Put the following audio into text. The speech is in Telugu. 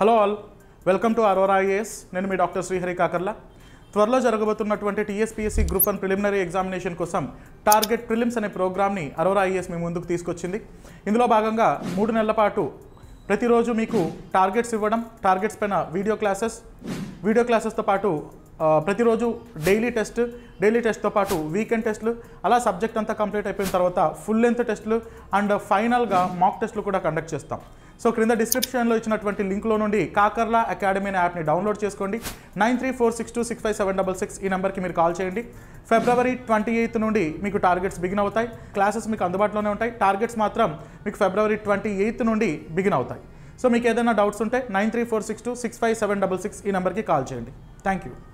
hello all welcome to Aurora IAS నేను మీ డాక్టర్ శ్రీహరి కాకర్ల త్వరలో జరగబోతున్నటువంటి TSPSC group one preliminary examination కోసం టార్గెట్ ప్రిలిమ్స్ అనే ప్రోగ్రామ్ని అరోరా ఐఏఎస్ మీ ముందుకు తీసుకొచ్చింది ఇందులో భాగంగా మూడు నెలల పాటు ప్రతిరోజు మీకు టార్గెట్స్ ఇవ్వడం టార్గెట్స్ పైన వీడియో క్లాసెస్ వీడియో క్లాసెస్తో పాటు ఆ, ప్రతిరోజు డైలీ టెస్ట్ డైలీ టెస్ట్తో పాటు వీకెండ్ టెస్ట్లు అలా సబ్జెక్ట్ అంతా కంప్లీట్ అయిపోయిన తర్వాత ఫుల్ లెంత్ టెస్ట్లు అండ్ ఫైనల్గా మాక్ టెస్ట్లు కూడా కండక్ట్ చేస్తాం సో క్రింద డిస్క్రిప్షన్లో ఇచ్చినటువంటి లింక్లో నుండి కాకర్లా అకాడమీ అనే యాప్ని డౌన్లోడ్ చేసుకోండి nine three four six two six five seven double six ఈ నెంబర్కి మీరు కాల్ చేయండి ఫిబ్రవరి ట్వంటీ ఎయిత్ నుండి మీకు టార్గెట్స్ బిగిన్ అవుతాయి క్లాసెస్ మీకు అందుబాటులోనే ఉంటాయి టార్గెట్స్ మాత్రం మీకు ఫిబ్రవరి ట్వంటీ ఎయిత్ నుండి బిగిన్ అవుతాయి సో మీకు ఏదైనా డౌట్స్ ఉంటే nine three four six two six five seven double six ఈ నెంబర్కి కాల్ చేయండి థ్యాంక్ యూ